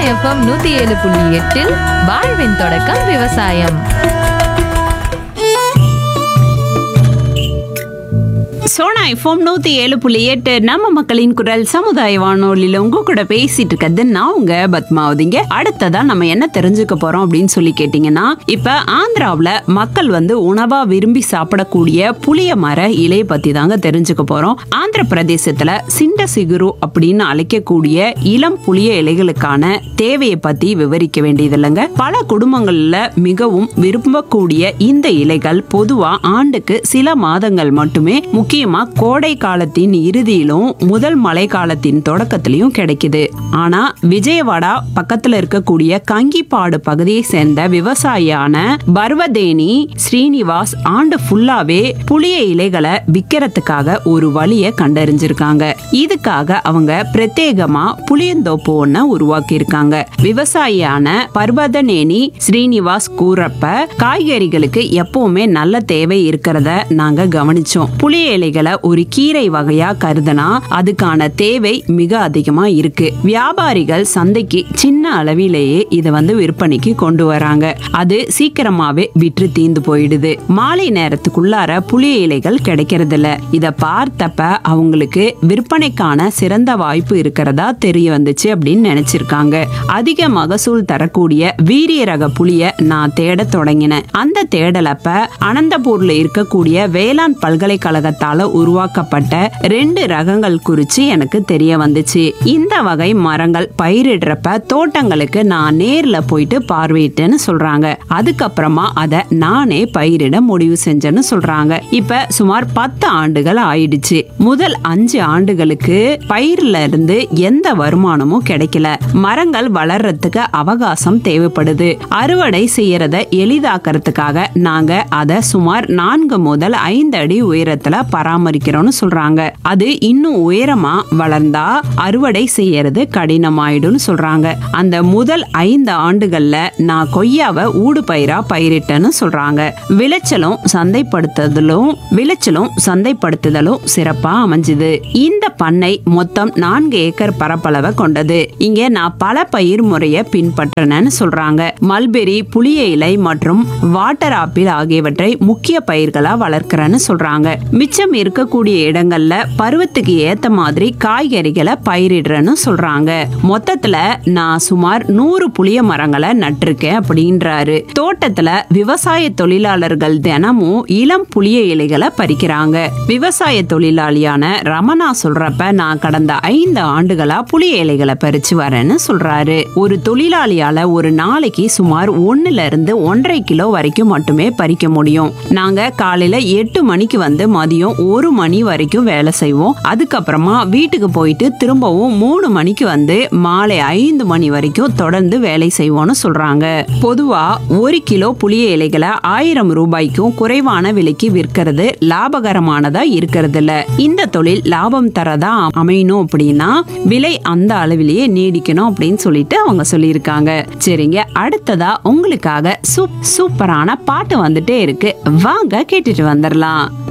FM நூத்தி ஏழு புள்ளி எட்டில் வாழ்வின் தொடக்கம் விவசாயம் சோனா எஃப்எம் நூத்தி ஏழு புள்ளி எட்டு நம்ம மக்களின் குரல் சமுதாய வானொலியில உங்க கூட பேசிட்டு இருக்கிறது நான் உங்க பத்மாவதிங்க அடுத்ததா நம்ம என்ன தெரிஞ்சுக்க போறோம் அப்படின்னு சொல்லி கேட்டீங்கன்னா இப்ப ஆந்திராவுல மக்கள் வந்து உணவா விரும்பி சாப்பிடக்கூடிய புளிய மர இலையை பத்தி தாங்க தெரிஞ்சுக்க போறோம் ஆந்திர பிரதேசத்துல சிண்ட சிகுரு அப்படின்னு அழைக்கக்கூடிய இளம் புளிய இலைகளுக்கான தேவையை பத்தி விவரிக்க வேண்டியது இல்லைங்க பல குடும்பங்கள்ல மிகவும் விரும்பக்கூடிய இந்த இலைகள் பொதுவா ஆண்டுக்கு சில மாதங்கள் மட்டுமே முக்கியமா கோடை காலத்தின் இறுதியிலும் முதல் மழை காலத்தின் தொடக்கத்திலையும் கிடைக்குது ஆனா விஜயவாடா பக்கத்துல இருக்கக்கூடிய கங்கிப்பாடு பகுதியை சேர்ந்த விவசாயியான பர்வதேனி ஸ்ரீனிவாஸ் ஆண்டு ஃபுல்லாவே புளிய இலைகளை விக்கிறதுக்காக ஒரு வழியை கண்டறிஞ்சிருக்காங்க இதுக்காக அவங்க பிரத்யேகமா புளியந்தோப்பு ஒண்ண உருவாக்கி இருக்காங்க விவசாயியான பர்வதநேனி ஸ்ரீனிவாஸ் கூறப்ப காய்கறிகளுக்கு எப்பவுமே நல்ல தேவை இருக்கிறத நாங்க கவனிச்சோம் புளிய இலைகளை ஒரு கீரை வகையா கருதுனா அதுக்கான தேவை மிக அதிகமா இருக்கு வியாபாரிகள் சந்தைக்கு சின்ன அளவிலேயே இதை வந்து விற்பனைக்கு கொண்டு வராங்க அது சீக்கிரமாவே விற்று தீந்து போயிடுது மாலை நேரத்துக்குள்ளார புளிய இலைகள் கிடைக்கிறது இல்ல இத பார்த்தப்ப அவங்களுக்கு விற்பனைக்கான சிறந்த வாய்ப்பு இருக்கிறதா தெரிய வந்துச்சு அப்படின்னு நினைச்சிருக்காங்க அதிக மகசூல் தரக்கூடிய வீரிய ரக புளிய நான் தேட தொடங்கினேன் அந்த தேடலப்ப அனந்தபூர்ல இருக்கக்கூடிய வேளாண் பல்கலைக்கழகத்தால உருவாக்கப்பட்ட ரெண்டு ரகங்கள் குறிச்சு எனக்கு தெரிய வந்துச்சு இந்த வகை மரங்கள் பயிரிடுறப்ப தோட்டங்களுக்கு நான் நேர்ல போயிட்டு பார்வையிட்டேன்னு சொல்றாங்க அதுக்கப்புறமா அதை நானே பயிரிட முடிவு செஞ்சேன்னு சொல்றாங்க இப்ப சுமார் பத்து ஆண்டுகள் ஆயிடுச்சு முதல் அஞ்சு ஆண்டுகளுக்கு பயிர்ல இருந்து எந்த வருமானமும் கிடைக்கல மரங்கள் வளர்றதுக்கு அவகாசம் தேவைப்படுது அறுவடை செய்யறத எளிதாக்குறதுக்காக நாங்க அதை சுமார் நான்கு முதல் ஐந்து அடி உயரத்துல பராமரிக்கிறோம்னு சொல்றாங்க அது இன்னும் உயரமா வளர்ந்தா அறுவடை செய்யறது கடினமாயிடும்னு சொல்றாங்க அந்த முதல் ஐந்து ஆண்டுகள்ல நான் கொய்யாவை ஊடு பயிரா பயிரிட்டேன்னு சொல்றாங்க விளைச்சலும் சந்தைப்படுத்துதலும் விளைச்சலும் சந்தைப்படுத்துதலும் சிறப்பா அமைஞ்சுது இந்த பண்ணை மொத்தம் நான்கு ஏக்கர் பரப்பளவை கொண்டது இங்க நான் பல பயிர் முறைய பின்பற்றினேன்னு சொல்றாங்க மல்பெரி புளிய இலை மற்றும் வாட்டர் ஆப்பிள் ஆகியவற்றை முக்கிய பயிர்களா வளர்க்கிறேன்னு சொல்றாங்க மிச்சம் இருக்கக்கூடிய இடங்கள்ல பருவத்துக்கு ஏத்த மாதிரி காய்கறிகளை பயிரிடுறேன்னு சொல்றாங்க மொத்தத்துல நான் சுமார் நூறு புளிய மரங்களை நட்டிருக்கேன் அப்படின்றாரு தோட்டத்துல விவசாய தொழிலாளர்கள் தினமும் இளம் புளிய இலைகளை பறிக்கிறாங்க விவசாய தொழிலாளியான ரமணா சொல்றப்ப நான் கடந்த ஐந்து ஆண்டுகளா புளிய இலைகளை பறிச்சு வரேன்னு சொல்றாரு ஒரு தொழிலாளியால ஒரு நாளைக்கு சுமார் ஒண்ணுல இருந்து ஒன்றரை கிலோ வரைக்கும் மட்டுமே பறிக்க முடியும் நாங்க காலையில எட்டு மணிக்கு வந்து மதியம் ஒரு மணி வரைக்கும் வேலை செய்வோம் அதுக்கப்புறமா வீட்டுக்கு போயிட்டு திரும்பவும் மூணு மணிக்கு வந்து மாலை ஐந்து மணி வரைக்கும் தொடர்ந்து வேலை செய்வோம்னு சொல்றாங்க பொதுவா ஒரு கிலோ புளிய இலைகளை ஆயிரம் ரூபாய்க்கும் குறைவான விலைக்கு விற்கிறது லாபகரமானதா இருக்கிறது இல்ல இந்த தொழில் லாபம் தரதா அமையணும் அப்படின்னா விலை அந்த அளவிலேயே நீடிக்கணும் அப்படின்னு சொல்லிட்டு அவங்க சொல்லியிருக்காங்க சரிங்க அடுத்ததா உங்களுக்காக சூப் சூப்பரான பாட்டு வந்துட்டே இருக்கு வாங்க கேட்டுட்டு வந்துடலாம்